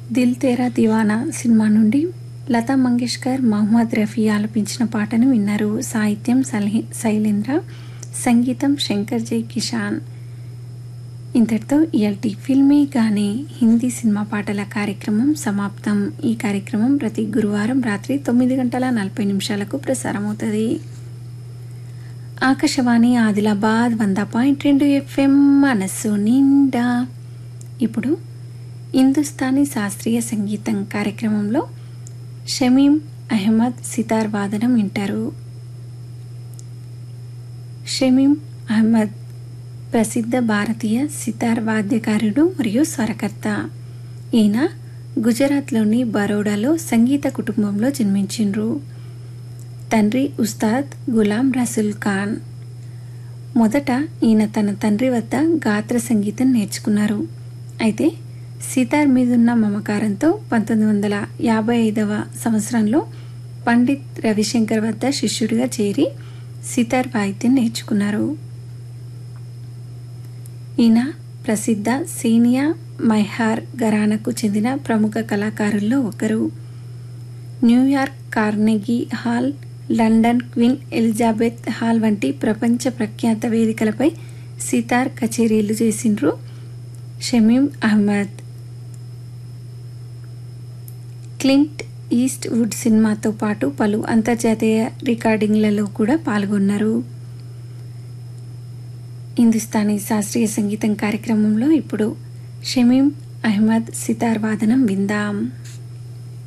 దిల్ తేరా దివానా సినిమా నుండి లతా మంగేష్కర్ మహమ్మద్ రఫీ ఆలపించిన పాటను విన్నారు సాహిత్యం సలహి శైలేంద్ర సంగీతం శంకర్ జై కిషాన్ ఇంతటితో ఇయల్టి ఫిల్మీ గానే హిందీ సినిమా పాటల కార్యక్రమం సమాప్తం ఈ కార్యక్రమం ప్రతి గురువారం రాత్రి తొమ్మిది గంటల నలభై నిమిషాలకు ప్రసారమవుతుంది ఆకాశవాణి ఆదిలాబాద్ వంద పాయింట్ రెండు ఎఫ్ఎం మనస్సు నిండా ఇప్పుడు హిందుస్థానీ శాస్త్రీయ సంగీతం కార్యక్రమంలో షమీం అహ్మద్ సితార్ వాదనం వింటారు షమీం అహ్మద్ ప్రసిద్ధ భారతీయ సితార్ వాద్యకారుడు మరియు స్వరకర్త ఈయన గుజరాత్లోని బరోడాలో సంగీత కుటుంబంలో జన్మించిండ్రు తండ్రి ఉస్తాద్ గులాం రసూల్ ఖాన్ మొదట ఈయన తన తండ్రి వద్ద గాత్ర సంగీతం నేర్చుకున్నారు అయితే సితార్ మీదున్న మమకారంతో పంతొమ్మిది వందల యాభై ఐదవ సంవత్సరంలో పండిత్ రవిశంకర్ వద్ద శిష్యుడిగా చేరి సితార్ వాయిద్యం నేర్చుకున్నారు ఈయన ప్రసిద్ధ సీనియా మైహార్ ఘరానకు చెందిన ప్రముఖ కళాకారుల్లో ఒకరు New York Carnegie Hall London Queen Elizabeth Hall వంటి ప్రపంచ ప్రఖ్యాత వేదికలపై సితార్ కచేరీలు చేసిండ్రు Shamim Ahmed Clint Eastwood సినిమాతో పాటు పలు అంతర్జాతీయ రికార్డింగ్లలో కూడా పాల్గొన్నారు హిందుస్థానీ శాస్త్రీయ సంగీతం కార్యక్రమంలో ఇప్పుడు షమీం అహ్మద్ సితార్ వాదనం విందాం